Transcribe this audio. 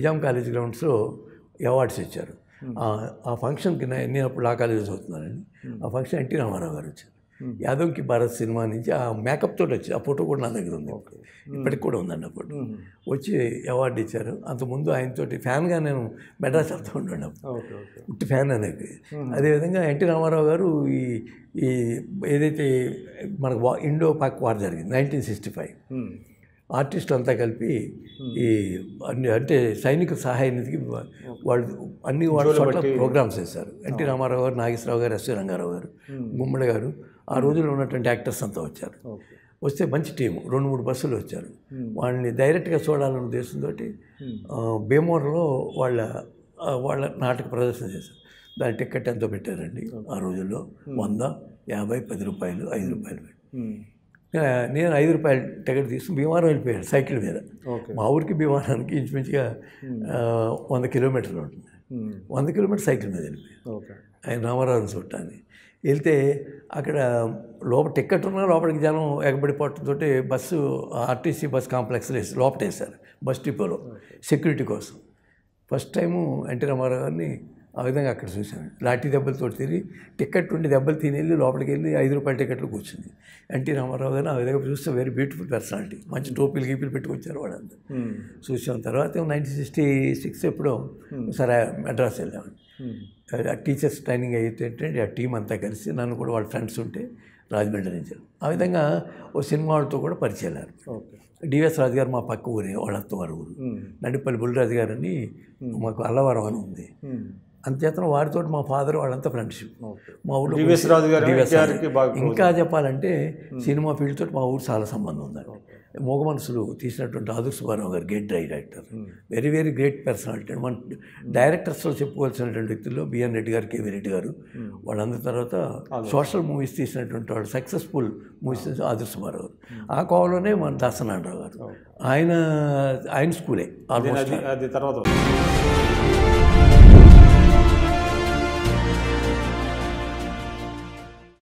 Nizam college గ్రౌండ్స్లో awards ఇచ్చారు ఆ- ఆ ఫంక్షన్కి నేను నేను అప్పుడు ఆ కాలేజ్ చదువుతున్నానండి ఆ ఫంక్షన్ ఎన్టీ రామారావు గారు వచ్చారు యాదవ్కి భారత్ సినిమా నుంచి ఆ మేకప్ తోటి వచ్చి ఆ ఫోటో కూడా నా దగ్గర ఉంది ఇప్పటికి కూడా ఉందండి అప్పుడు వచ్చి అవార్డు ఇచ్చారు అంతకుముందు ఆయనతోటి ఫ్యాన్గా నేను మెడ్రాస్ వెళ్తూ ఉండండి అప్పుడు ఓకే ఓకే ఉట్టి ఫ్యాన్ అనేది అదేవిధంగా ఎన్టీ రామారావు గారు ఈ ఈ ఏదైతే మనకు వా ఇండో పాక్ వార్ జరిగింది నైన్టీన్ సిక్స్టీ ఫైవ్ ఆర్టిస్టులు అంతా కలిపి ఈ అన్ని అంటే సైనిక సహాయ నిధికి వా- వాళ్ళు అన్ని వాళ్ళ చోట్ల ప్రోగ్రామ్స్ చేశారు ఎన్టీ రామారావు గారు నాగేశ్వరరావు గారు ఎస్వి రంగారావు గారు గుమ్మడి గారు ఆ రోజుల్లో ఉన్నటువంటి యాక్టర్స్ అంతా వచ్చారు ఓకే వస్తే మంచి టీము రెండు మూడు బస్సులు వచ్చారు వాళ్ళని డైరెక్ట్గా చూడాలన్న ఉద్దేశంతో భీమవరంలో వాళ్ళ ఆ, వాళ్ళ నాటక ప్రదర్శన చేశారు దాని టికెట్ ఎంతో పెట్టారండి ఆ రోజుల్లో వంద యాభై పది రూపాయలు ఐదు రూపాయలు పెట్టి నే- నేను ఐదు రూపాయల టికెట్ తీసుకుని భీమవరం వెళ్ళిపోయాను సైకిల్ మీద ఓకే మా ఊరికి భీమవరానికి ఇంచుమించుగా ఆ, వంద కిలోమీటర్లు ఉంటుంది వంద కిలోమీటర్ సైకిల్ మీద వెళ్ళిపోయాను ఓకే ఆయన రామారావుని చూడటానికి వెళ్తే అక్కడ లోపల టికెట్ ఉన్నా లోపలికి జనం ఎగబడిపోవడంతో బస్సు ఆర్టీసీ బస్ కాంప్లెక్స్లో వేసి లోపల వేశారు బస్ డిపోలో సెక్యూరిటీ కోసం ఫస్ట్ టైము ఎన్టీ రామారావు గారిని ఆ విధంగా అక్కడ చూశాను లాఠీ దెబ్బలతో తిరిగి టికెట్ ఉండి దెబ్బలు తినేళ్ళి లోపలికి వెళ్ళి ఐదు రూపాయల టికెట్లు కూర్చుంది ఎన్టీ రామారావు గారిని ఆ విధంగా చూస్తే వెరీ బ్యూటిఫుల్ పర్సనాలిటీ మంచి టోపీలు గీపీలు పెట్టుకొచ్చారు వాళ్ళందరూ చూసాం తర్వాత నైన్టీన్ సిక్స్టీ సిక్స్ ఎప్పుడో సరే మెడ్రాస్ వెళ్ళామండి ఆ టీచర్స్ ట్రైనింగ్ అయితే ఏంటంటే ఆ టీం అంతా కలిసి నన్ను కూడా వాళ్ళ ఫ్రెండ్స్ ఉంటే రాజమండ్రి నుంచి ఆ విధంగా ఓ సినిమా వాళ్ళతో కూడా పరిచయం అయ్యారు ఓకే డివిఎస్ రాజు గారు మా పక్క ఊరే వాళ్ళ అత్తవారి ఊరు నడిపల్లి బుల్లిరాజు గారు అని మాకు అల్లవరం అని ఉంది అంతేతను వారితో మా ఫాదర్ వాళ్ళంతా ఫ్రెండ్షిప్ ఓకే మా ఊళ్ళో డివిఎస్ రాజు గారు డివిఎస్ రాజు. గారికి బాగా ఇంకా చెప్పాలంటే సినిమా ఫీల్డ్ తోటి మా ఊరు చాలా సంబంధం ఉందండి మోగ మనసులు తీసినటువంటి Adurthi Subbarao garu great director very very great personality మన డైరెక్టర్స్లో చెప్పుకోవాల్సినటువంటి వ్యక్తుల్లో బిఎన్ రెడ్డి గారు కేవీ రెడ్డి గారు వాళ్ళందరి తర్వాత సోషల్ మూవీస్ తీసినటువంటి వాళ్ళు సక్సెస్ఫుల్ మూవీస్ ఆదుర్ సుబ్బారావు గారు ఆ కోవలోనే మన దాసనారాయణరావు గారు ఆయన ఆయన స్కూలే ఆల్మోస్ట్ అది అది తర్వాత